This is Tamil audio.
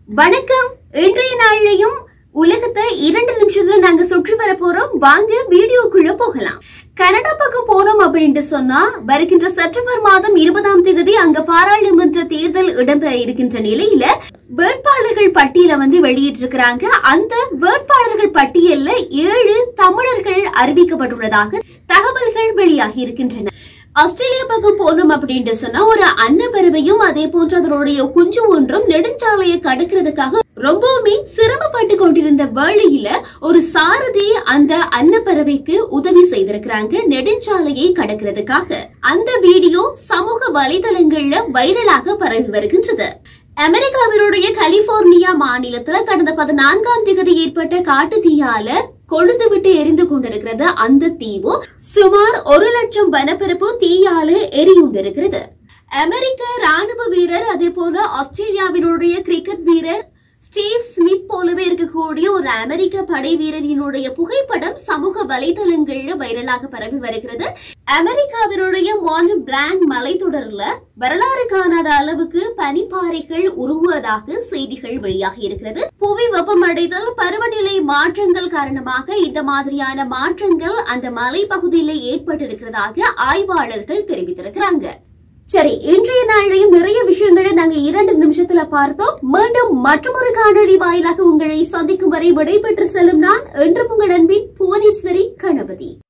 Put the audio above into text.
வணக்கம் இன்றைய நாளிலையும் உலகத்தை இரண்டு நிமிஷத்துல நாங்க சுற்றி வர போறோம் வாங்க வீடியோக்குள்ள போகலாம் கனடா பக்கம் போனோம் அப்படின்ட்டு சொன்னா வருகின்ற செப்டம்பர் மாதம் இருபதாம் தேதி அங்க பாராளுமன்ற தேர்தல் இடம்பெற இருக்கின்ற நிலையில வேட்பாளர்கள் பட்டியலை வந்து வெளியிட்டிருக்கிறாங்க அந்த வேட்பாளர்கள் பட்டியல்ல ஏழு தமிழர்கள் அறிவிக்கப்பட்டுள்ளதாக தகவல்கள் வெளியாகி இருக்கின்றன ஆஸ்திரேலியா பக்கம் போனோம் அப்படின்ட்டு சொன்னா ஒரு அன்னப்பறவையும் அதே போன்று அதனுடைய குஞ்சு ஒன்றும் நெடுஞ்சாலையை கடக்கிறதுக்காக ரொம்பவுமே சிரமப்பட்டு கொண்டிருந்த வேளையில ஒரு சாரதி அந்த அன்னப்பறவைக்கு உதவி செய்திருக்கிறாங்க நெடுஞ்சாலையை கடக்கிறதுக்காக அந்த வீடியோ சமூக வலைதளங்கள்ல வைரலாக பரவி வருகின்றது அமெரிக்காவினுடைய கலிபோர்னியா மாநிலத்துல கடந்த பதினான்காம் தேதி ஏற்பட்ட காட்டு தீயால கொழுந்து விட்டு எரிந்து கொண்டிருக்கிறது அந்த தீவு சுமார் ஒரு லட்சம் வனப்பரப்பு தீயால எரியுண்டிருக்கிறது அமெரிக்க ராணுவ வீரர் அதே போல ஆஸ்திரேலியாவினுடைய கிரிக்கெட் வீரர் ஸ்டீவ் ஸ்மித் போலவே இருக்கக்கூடிய ஒரு அமெரிக்க படை வீரரினுடைய புகைப்படம் சமூக வலைதளங்கள்ல வைரலாக பரவி வருகிறது அமெரிக்காவினுடைய மாண்ட் பிளாங்க் மலைத்தொடர்ல வரலாறு காணாத அளவுக்கு பனிப்பாறைகள் உருகுவதாக செய்திகள் வெளியாகி இருக்கிறது புவி வெப்பமடைதல் பருவநிலை மாற்றங்கள் காரணமாக இந்த மாதிரியான மாற்றங்கள் அந்த மலைப்பகுதியில ஏற்பட்டிருக்கிறதாக ஆய்வாளர்கள் தெரிவித்திருக்கிறாங்க சரி இன்றைய நாளிலையும் நிறைய விஷயங்களை நாங்க இரண்டு நிமிஷத்துல பார்த்தோம் மீண்டும் மற்றொரு காணொளி வாயிலாக உங்களை சந்திக்கும் வரை விடைபெற்று செல்லும் நான் என்றும் உங்கள் அன்பின் புவனேஸ்வரி கணபதி